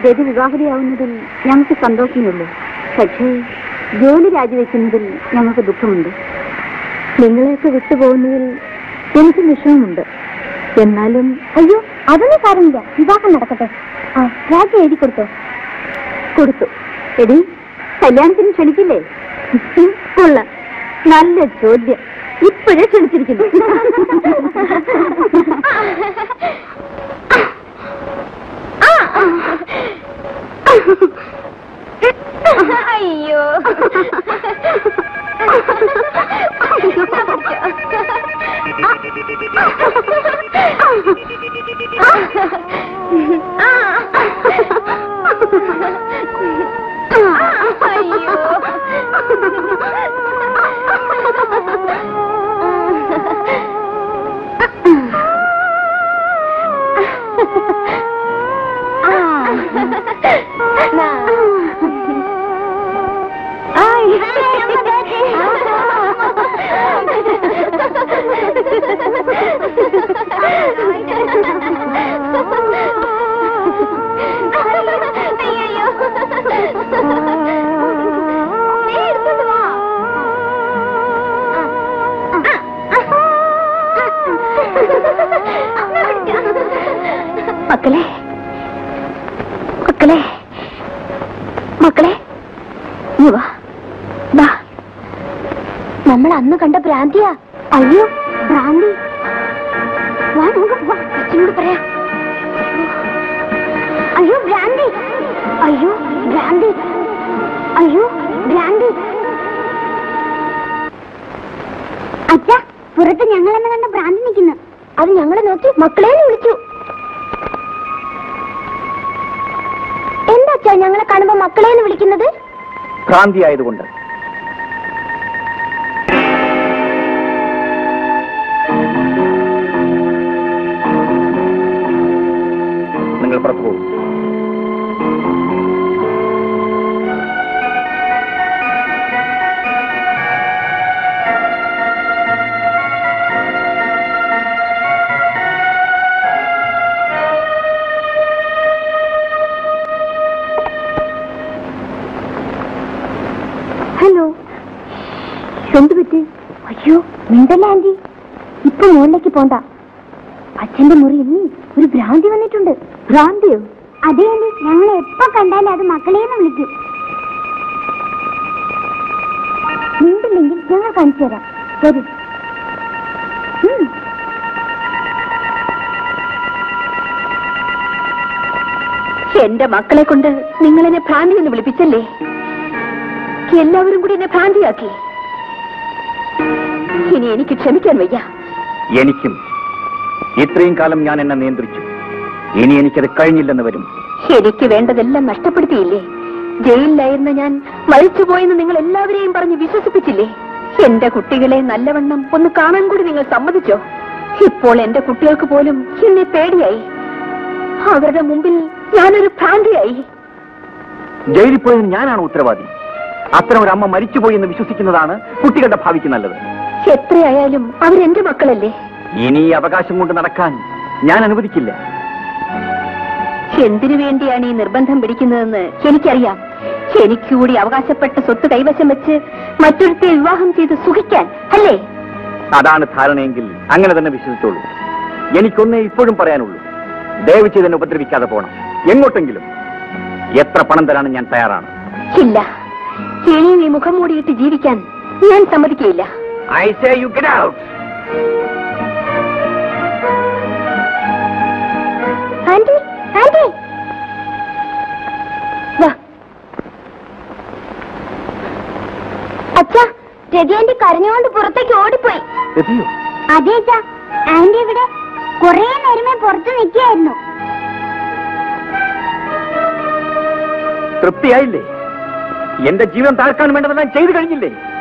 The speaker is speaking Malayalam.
രതി വിവാഹിതയാവുന്നതിൽ ഞങ്ങൾക്ക് സന്തോഷമേ ഉള്ളൂ പക്ഷേ ജോലി രാജിവെക്കുന്നതിൽ ഞങ്ങൾക്ക് ദുഃഖമുണ്ട് നിങ്ങളെയൊക്കെ വിട്ടുപോകുന്നതിൽ എനിക്ക് വിഷമമുണ്ട് എന്നാലും അയ്യോ അതൊന്നും സാരമില്ല വിവാഹം നടക്കട്ടെ ആ രാജി എഴുതി കൊടുത്തോ കൊടുത്തു എടി കല്യാണത്തിന് ക്ഷണിക്കില്ലേ കൊള്ളാം നല്ല ചോദ്യം ഇപ്പോഴേ ക്ഷണിച്ചിരിക്കുന്നു അയ്യോ മക്കളെ മക്കളെ മക്കളെ നീ വാ വാ നമ്മൾ അന്ന് കണ്ട ഭ്രാന്തിയാ അയ്യോ ഭ്രാന്തി വാ നമുക്ക് വാ അച്ഛനോട് പറയാം അയ്യോ ഭ്രാന്തി അയ്യോ ഭ്രാന്തി അയ്യോ ഭ്രാന്തി അച്ഛ പുറത്ത് ഞങ്ങളെന്ന് കണ്ട ഭ്രാന്തി നിൽക്കുന്നു അത് ഞങ്ങളെ നോക്കി മക്കളെ വിളിച്ചു എന്താ അച്ഛാ ഞങ്ങളെ കാണുമ്പോ മക്കളെന്ന് വിളിക്കുന്നത് ഭ്രാന്തി ആയതുകൊണ്ട് നിങ്ങൾ പുറത്തു പോകും ഹലോ എന്ത് പറ്റി അയ്യോ മിണ്ടല്ല ആന്റി ഇപ്പൊ മുകളിലേക്ക് പോണ്ട അച്ഛന്റെ മുറിയിൽ ഒരു ഭ്രാന്തി വന്നിട്ടുണ്ട് ഭ്രാന്തിയോ അതെ ആന്റി ഞങ്ങൾ എപ്പോ കണ്ടാലും അത് മക്കളേന്ന് വിളിക്കും മിണ്ടില്ലെങ്കിൽ ഞങ്ങൾ കാണിച്ചു തരാം വരൂ ഉം. എന്റെ മക്കളെ കൊണ്ട് നിങ്ങൾ എന്നെ ഭ്രാന്തി എന്ന് വിളിപ്പിച്ചല്ലേ എല്ലാവരും കൂടി എന്നെ ഭ്രാന്തിയാക്കി ഇനി എനിക്ക് ക്ഷമിക്കാൻ വയ്യ എനിക്കും ഇത്രയും കാലം ഞാൻ എന്നെ നിയന്ത്രിച്ചു ഇനി എനിക്കത് കഴിഞ്ഞില്ലെന്ന് വരും എനിക്ക് വേണ്ടതെല്ലാം നഷ്ടപ്പെടുത്തിയില്ലേ ജയിലിലായിരുന്ന ഞാൻ മരിച്ചുപോയെന്ന് നിങ്ങൾ എല്ലാവരെയും പറഞ്ഞ് വിശ്വസിപ്പിച്ചില്ലേ എന്റെ കുട്ടികളെ നല്ലവണ്ണം ഒന്ന് കാണാൻ കൂടി നിങ്ങൾ സമ്മതിച്ചോ ഇപ്പോൾ എന്റെ കുട്ടികൾക്ക് പോലും എന്നെ പേടിയായി അവരുടെ മുമ്പിൽ ഞാനൊരു ഭ്രാന്തിയായി ജയിലിൽ പോയതിന് ഞാനാണ് ഉത്തരവാദി അത്തരം ഒരു അമ്മ മരിച്ചുപോയി എന്ന് വിശ്വസിക്കുന്നതാണ് കുട്ടികളുടെ ഭാവിക്ക് നല്ലത് എത്രയായാലും അവരെന്റെ മക്കളല്ലേ ഇനി ഈ അവകാശം കൊണ്ട് നടക്കാൻ ഞാൻ അനുവദിക്കില്ല എന്തിനു വേണ്ടിയാണ് ഈ നിർബന്ധം പിടിക്കുന്നതെന്ന് എനിക്കറിയാം എനിക്ക് കൂടി അവകാശപ്പെട്ട സ്വത്ത് കൈവശം വെച്ച് മറ്റൊരുത്തെ വിവാഹം ചെയ്ത് സുഖിക്കാൻ അല്ലേ അതാണ് ധാരണയെങ്കിൽ അങ്ങനെ തന്നെ വിശ്വസിച്ചോളൂ എനിക്കൊന്നേ ഇപ്പോഴും പറയാനുള്ളൂ ദയവ് ചെയ്ത് എന്നെ ഉപദ്രവിക്കാതെ പോണം എങ്ങോട്ടെങ്കിലും എത്ര പണം തരാനും ഞാൻ തയ്യാറാണ് ഇല്ല ഇനിയും ഈ മുഖം മൂടിയിട്ട് ജീവിക്കാൻ ഞാൻ സമ്മതിക്കയില്ല I say you get out aunty aunty വാ അച്ഛാ രതി ആന്റി കരഞ്ഞുകൊണ്ട് പുറത്തേക്ക് ഓടിപ്പോയി എത്തിയോ അതെ അച്ഛാ ആന്റി ഇവിടെ കൊറേ നേരമേ പുറത്ത് നിൽക്കുകയായിരുന്നു തൃപ്തിയായില്ലേ എന്റെ ജീവിതം താഴ്ക്കാൻ വേണ്ടതെല്ലാം ചെയ്തു കഴിഞ്ഞില്ലേ